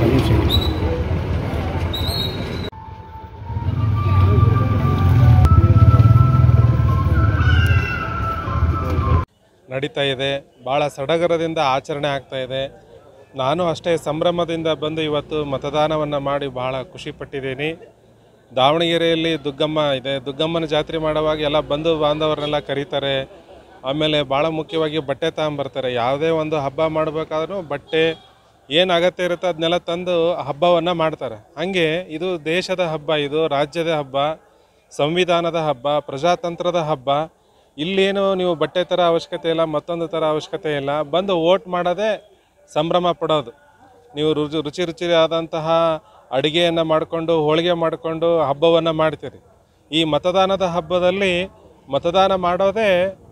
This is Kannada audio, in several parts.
ಸಮಸ್ಯೆ ನಡೀತಾ ಇದೆ ಭಾಳ ಸಡಗರದಿಂದ ಆಚರಣೆ ಆಗ್ತಾ ಇದೆ ನಾನು ಅಷ್ಟೇ ಸಂಭ್ರಮದಿಂದ ಬಂದು ಇವತ್ತು ಮತದಾನವನ್ನು ಮಾಡಿ ಬಹಳ ಖುಷಿಪಟ್ಟಿದ್ದೀನಿ ದಾವಣಗೆರೆಯಲ್ಲಿ ದುಗ್ಗಮ್ಮ ಇದೆ ದುಗ್ಗಮ್ಮನ ಜಾತ್ರೆ ಮಾಡುವಾಗ ಎಲ್ಲ ಬಂಧು ಬಾಂಧವರನ್ನೆಲ್ಲ ಕರೀತಾರೆ ಆಮೇಲೆ ಭಾಳ ಮುಖ್ಯವಾಗಿ ಬಟ್ಟೆ ತಗೊಂಬರ್ತಾರೆ ಯಾವುದೇ ಒಂದು ಹಬ್ಬ ಮಾಡಬೇಕಾದ್ರೂ ಬಟ್ಟೆ ಏನು ಅಗತ್ಯ ಇರುತ್ತೆ ಅದನ್ನೆಲ್ಲ ತಂದು ಹಬ್ಬವನ್ನು ಮಾಡ್ತಾರೆ ಹಾಗೆ ಇದು ದೇಶದ ಹಬ್ಬ ಇದು ರಾಜ್ಯದ ಹಬ್ಬ ಸಂವಿಧಾನದ ಹಬ್ಬ ಪ್ರಜಾತಂತ್ರದ ಹಬ್ಬ ಇಲ್ಲೇನು ನೀವು ಬಟ್ಟೆ ಥರ ಅವಶ್ಯಕತೆ ಇಲ್ಲ ಮತ್ತೊಂದು ಥರ ಅವಶ್ಯಕತೆ ಇಲ್ಲ ಬಂದು ವೋಟ್ ಮಾಡೋದೇ ಸಂಭ್ರಮ ಪಡೋದು ನೀವು ರುಚಿ ರುಚಿ ರುಚಿಯಾದಂತಹ ಅಡುಗೆಯನ್ನು ಮಾಡಿಕೊಂಡು ಹೋಳಿಗೆ ಮಾಡಿಕೊಂಡು ಹಬ್ಬವನ್ನು ಮಾಡ್ತೀರಿ ಈ ಮತದಾನದ ಹಬ್ಬದಲ್ಲಿ ಮತದಾನ ಮಾಡೋದೇ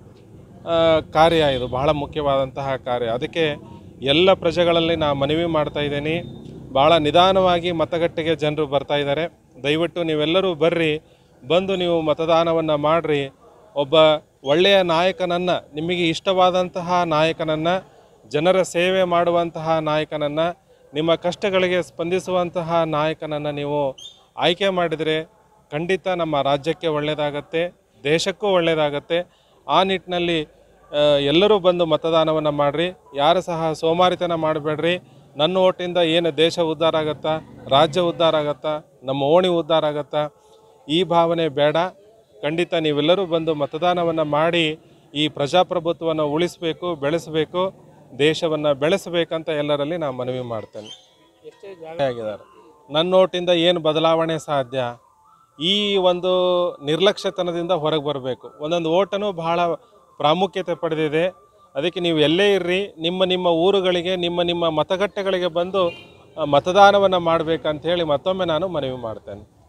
ಆ, ಕಾರ್ಯ ಇದು ಬಹಳ ಮುಖ್ಯವಾದಂತಹ ಕಾರ್ಯ ಅದಕ್ಕೆ ಎಲ್ಲ ಪ್ರಜೆಗಳಲ್ಲಿ ನಾ ಮನವಿ ಮಾಡ್ತಾ ಇದ್ದೀನಿ ಭಾಳ ನಿಧಾನವಾಗಿ ಮತಗಟ್ಟೆಗೆ ಜನರು ಬರ್ತಾ ಇದ್ದಾರೆ ದಯವಿಟ್ಟು ನೀವೆಲ್ಲರೂ ಬರ್ರಿ ಬಂದು ನೀವು ಮತದಾನವನ್ನು ಮಾಡಿರಿ ಒಬ್ಬ ಒಳ್ಳೆಯ ನಾಯಕನನ್ನು ನಿಮಗೆ ಇಷ್ಟವಾದಂತಹ ನಾಯಕನನ್ನು ಜನರ ಸೇವೆ ಮಾಡುವಂತಹ ನಾಯಕನನ್ನು ನಿಮ್ಮ ಕಷ್ಟಗಳಿಗೆ ಸ್ಪಂದಿಸುವಂತಹ ನಾಯಕನನ್ನು ನೀವು ಆಯ್ಕೆ ಮಾಡಿದರೆ ಖಂಡಿತ ನಮ್ಮ ರಾಜ್ಯಕ್ಕೆ ಒಳ್ಳೆಯದಾಗತ್ತೆ ದೇಶಕ್ಕೂ ಒಳ್ಳೆಯದಾಗತ್ತೆ ಆ ನಿಟ್ಟಿನಲ್ಲಿ ಆ, ಎಲ್ಲರೂ ಬಂದು ಮತದಾನವನ್ನು ಮಾಡಿರಿ ಯಾರು ಸಹ ಸೋಮಾರಿತನ ಮಾಡಬೇಡ್ರಿ ನನ್ನ ಓಟಿಂದ ಏನು ದೇಶ ಉದ್ಧಾರ ಆಗತ್ತಾ ರಾಜ್ಯ ಉದ್ಧಾರ ಆಗತ್ತಾ ನಮ್ಮ ಓಣಿ ಉದ್ಧಾರ ಆಗತ್ತಾ ಈ ಭಾವನೆ ಬೇಡ ಖಂಡಿತ ನೀವೆಲ್ಲರೂ ಬಂದು ಮತದಾನವನ್ನು ಮಾಡಿ ಈ ಪ್ರಜಾಪ್ರಭುತ್ವವನ್ನು ಉಳಿಸಬೇಕು ಬೆಳೆಸಬೇಕು ದೇಶವನ್ನು ಬೆಳೆಸಬೇಕಂತ ಎಲ್ಲರಲ್ಲಿ ನಾನು ಮನವಿ ಮಾಡ್ತೇನೆ ಆಗಿದ್ದಾರೆ ನನ್ನ ನೋಟಿಂದ ಏನು ಬದಲಾವಣೆ ಸಾಧ್ಯ ಈ ಒಂದು ನಿರ್ಲಕ್ಷ್ಯತನದಿಂದ ಹೊರಗೆ ಬರಬೇಕು ಒಂದೊಂದು ಓಟನು ಬಹಳ ಪ್ರಾಮುಖ್ಯತೆ ಪಡೆದಿದೆ ಅದಕ್ಕೆ ನೀವು ಎಲ್ಲೇ ಇರ್ರಿ ನಿಮ್ಮ ನಿಮ್ಮ ಊರುಗಳಿಗೆ ನಿಮ್ಮ ನಿಮ್ಮ ಮತಗಟ್ಟೆಗಳಿಗೆ ಬಂದು ಮತದಾನವನ್ನು ಮಾಡಬೇಕಂತ ಹೇಳಿ ಮತ್ತೊಮ್ಮೆ ನಾನು ಮನವಿ ಮಾಡ್ತೇನೆ